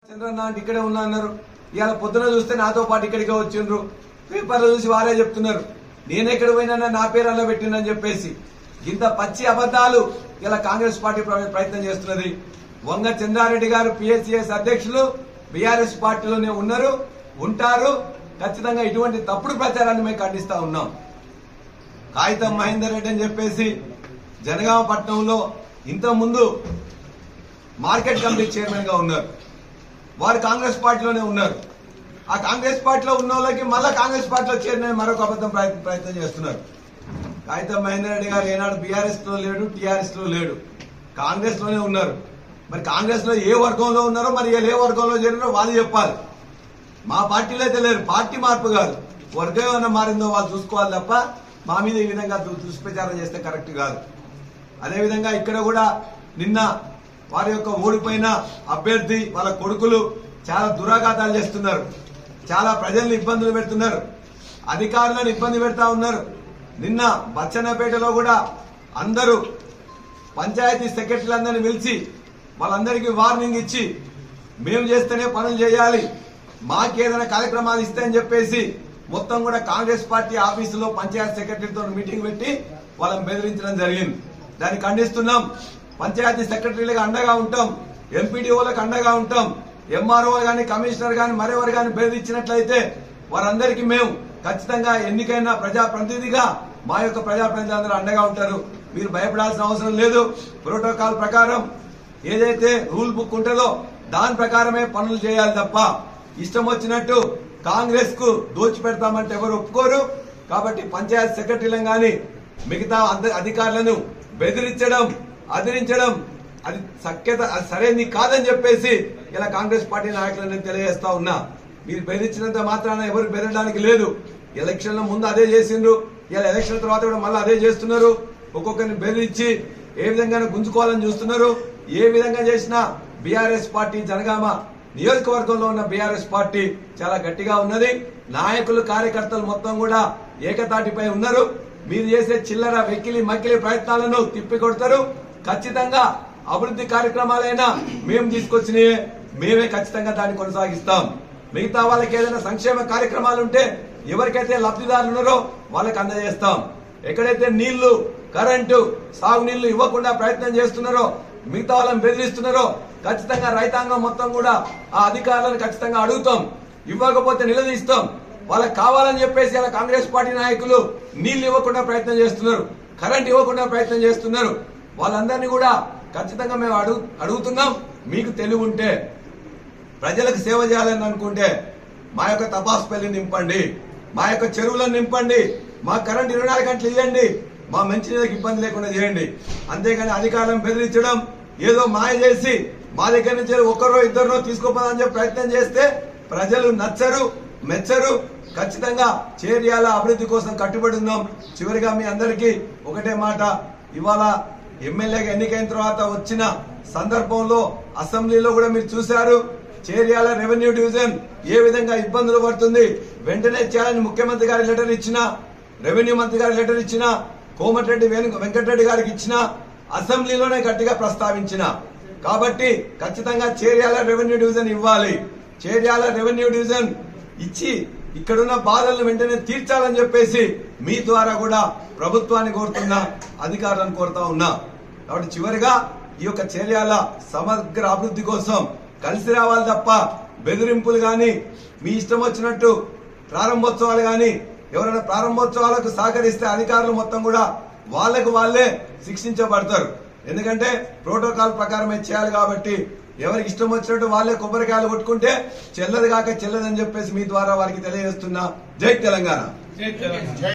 చంద్రన్న అంటే ఇక్కడే ఉన్నా అన్నారు ఇవాళ పొద్దున చూస్తే నాతో పాటు ఇక్కడికే వచ్చిండ్రు పేపర్లో చూసి వాళ్ళే చెప్తున్నారు నేను ఎక్కడ పోయినా నా పేరు అలా పెట్టిందని చెప్పేసి ఇంత పచ్చి అబద్ధాలు ఇలా కాంగ్రెస్ పార్టీ ప్ర- ప్రయత్నం చేస్తున్నది వంగ చంద్రారెడ్డి గారు పిఎస్సిఎస్ అధ్యక్షులు బీఆర్ఎస్ పార్టీలోనే ఉన్నారు ఉంటారు ఖచ్చితంగా ఇటువంటి తప్పుడు ప్రచారాన్ని మేము ఖండిస్తా ఉన్నాం కాగితం మహేందర్ రెడ్డి అని చెప్పేసి జనగామ పట్టణంలో ఇంత ముందు మార్కెట్ కమిటీ చైర్మన్ గా ఉన్నారు వారు కాంగ్రెస్ పార్టీలోనే ఉన్నారు ఆ కాంగ్రెస్ పార్టీలో ఉన్న వాళ్ళకి మళ్ళా కాంగ్రెస్ పార్టీలో చేరిన మరొక అబద్ధం ప్రయత్నం ప్రయత్నం చేస్తున్నారు కాగితం మహేందర్ రెడ్డి గారు ఏనాడు బీఆర్ఎస్ లో లేడు టీఆర్ఎస్ లో లేడు కాంగ్రెస్ లోనే ఉన్నారు మరి కాంగ్రెస్ లో ఏ వర్గంలో ఉన్నారో మరి వీళ్ళు ఏ వర్గంలో చేరినారో వాళ్ళు చెప్పాలి మా పార్టీలో అయితే లేరు పార్టీ మార్పు కాదు వర్గం ఏమైనా మారిందో వాళ్ళు చూసుకోవాలి తప్ప మా మీద ఈ విధంగా దు- దుష్ప్రచారం చేస్తే కరెక్ట్ కాదు అదేవిధంగా ఇక్కడ కూడా నిన్న వారి యొక్క ఓడిపోయిన అభ్యర్థి వాళ్ళ కొడుకులు చాలా దురాఘాతాలు చేస్తున్నారు చాలా ప్రజల్ని ఇబ్బందులు పెడుతున్నారు అధికారులను ఇబ్బంది పెడతా ఉన్నారు నిన్న బచ్చన్నపేటలో కూడా అందరూ పంచాయతీ సెక్రటరీలందరినీ పిలిచి వాళ్ళందరికీ వార్నింగ్ ఇచ్చి మేము చేస్తేనే పనులు చేయాలి మాకేదైనా కార్యక్రమాలు ఇస్తాయని చెప్పేసి మొత్తం కూడా కాంగ్రెస్ పార్టీ ఆఫీసులో పంచాయతీ సెక్రటరీతో మీటింగ్ పెట్టి వాళ్ళని బెదిరించడం జరిగింది దాన్ని ఖండిస్తున్నాం పంచాయతీ సెక్రటరీలకు అండగా ఉంటాం ఎంపీడీఓలకు అండగా ఉంటాం ఎంఆర్ఓ గాని కమిషనర్ గాని మరెవరు గాని బెదిరించినట్లయితే వారందరికీ మేము ఖచ్చితంగా ఎన్నికైన ప్రజాప్రతినిధిగా మా యొక్క ప్రజాప్రతినిధులందరూ అండగా ఉంటారు మీరు భయపడాల్సిన అవసరం లేదు ప్రోటోకాల్ ప్రకారం ఏదైతే రూల్ బుక్ ఉంటుందో దాని ప్రకారమే పనులు చేయాలి తప్ప ఇష్టం వచ్చినట్టు కాంగ్రెస్ కు దోచి పెడతామంటే ఎవరు ఒప్పుకోరు కాబట్టి పంచాయత్ సెక్రటరీలను గాని మిగతా అధ- అధికారులను బెదిరించడం అదిరించడం అది సఖ్యత అది సరైనది కాదని చెప్పేసి ఇలా కాంగ్రెస్ పార్టీ నాయకులను నేను తెలియజేస్తా ఉన్నా మీరు బెదిరించినంత మాత్రాన ఎవరు బెదరడానికి లేదు ఎలక్షన్ల ముందు అదే చేసిండ్రు ఇలా ఎలక్షన్ తర్వాత కూడా మళ్ళీ అదే చేస్తున్నారు ఒక్కొక్కరిని బెదిరించి ఏ విధంగా గుంజుకోవాలని చూస్తున్నారు ఏ విధంగా చేసినా బీఆర్ఎస్ పార్టీ జనగామ నియోజకవర్గంలో ఉన్న బీఆర్ఎస్ పార్టీ చాలా గట్టిగా ఉన్నది నాయకులు కార్యకర్తలు మొత్తం కూడా ఏకతాటిపై ఉన్నారు మీరు చేసే చిల్లర వెక్కిలి మక్కిలి ప్రయత్నాలను తిప్పికొడతారు ఖచ్చితంగా అభివృద్ధి కార్యక్రమాలైనా మేము తీసుకొచ్చినవి మేమే ఖచ్చితంగా దాన్ని కొనసాగిస్తాం మిగతా వాళ్ళకి ఏదైనా సంక్షేమ కార్యక్రమాలు ఉంటే ఎవరికైతే లబ్ధిదారులు ఉన్నారో వాళ్ళకి అందజేస్తాం ఎక్కడైతే నీళ్లు కరెంటు సాగునీళ్లు ఇవ్వకుండా ప్రయత్నం చేస్తున్నారో మిగతా వాళ్ళని బెదిరిస్తున్నారో ఖచ్చితంగా రైతాంగం మొత్తం కూడా ఆ అధికారులను ఖచ్చితంగా అడుగుతాం ఇవ్వకపోతే నిలదీస్తాం వాళ్ళకి కావాలని చెప్పేసి ఇలా కాంగ్రెస్ పార్టీ నాయకులు నీళ్లు ఇవ్వకుండా ప్రయత్నం చేస్తున్నారు కరెంట్ ఇవ్వకుండా ప్రయత్నం చేస్తున్నారు వాళ్ళందరినీ కూడా ఖచ్చితంగా మేము అడుగు అడుగుతున్నాం మీకు తెలివి ఉంటే ప్రజలకు సేవ చేయాలని అనుకుంటే మా యొక్క తపాసుపల్లి నింపండి మా యొక్క చెరువులను నింపండి మా కరెంట్ ఇరవై నాలుగు గంటలు ఇవ్వండి మా మంచినీళ్ళకి ఇబ్బంది లేకుండా చేయండి అంతేగాని అధికారం బెదిరించడం ఏదో మాయ చేసి మా దగ్గర నుంచి ఒకరో ఇద్దరినో తీసుకోపోదామని చెప్పి ప్రయత్నం చేస్తే ప్రజలు నచ్చరు మెచ్చరు ఖచ్చితంగా చేర్యాల అభివృద్ధి కోసం కట్టుబడి ఉన్నాం చివరిగా మీ అందరికీ ఒకటే మాట ఇవాళ ఎమ్మెల్యేగా ఎన్నికైన తర్వాత వచ్చిన సందర్భంలో అసెంబ్లీలో కూడా మీరు చూశారు చేర్యాల రెవెన్యూ డివిజన్ ఏ విధంగా ఇబ్బందులు పడుతుంది వెంటనే చేయాలని ముఖ్యమంత్రి గారి లెటర్ ఇచ్చిన రెవెన్యూ మంత్రి గారి లెటర్ ఇచ్చిన కోమటిరెడ్డి వేణు వెంకటరెడ్డి గారికి ఇచ్చిన అసెంబ్లీలోనే గట్టిగా ప్రస్తావించిన కాబట్టి ఖచ్చితంగా చేర్యాల రెవెన్యూ డివిజన్ ఇవ్వాలి చేర్యాల రెవెన్యూ డివిజన్ ఇచ్చి ఇక్కడున్న బాధలను వెంటనే తీర్చాలని చెప్పేసి మీ ద్వారా కూడా ప్రభుత్వాన్ని కోరుతున్నా అధికారులను కోరుతా ఉన్నా కాబట్టి చివరిగా ఈ యొక్క చర్యల సమగ్ర అభివృద్ధి కోసం కలిసి రావాలి తప్ప బెదిరింపులు గాని మీ ఇష్టం వచ్చినట్టు ప్రారంభోత్సవాలు గాని ఎవరైనా ప్రారంభోత్సవాలకు సహకరిస్తే అధికారులు మొత్తం కూడా వాళ్ళకు వాళ్ళే శిక్షించబడతారు ఎందుకంటే ప్రోటోకాల్ ప్రకారమే చేయాలి కాబట్టి ఎవరికి ఇష్టం వచ్చినట్టు వాళ్ళే కొబ్బరికాయలు కొట్టుకుంటే చెల్లదు కాక చెల్లదని చెప్పేసి మీ ద్వారా వారికి తెలియజేస్తున్నా జై తెలంగాణ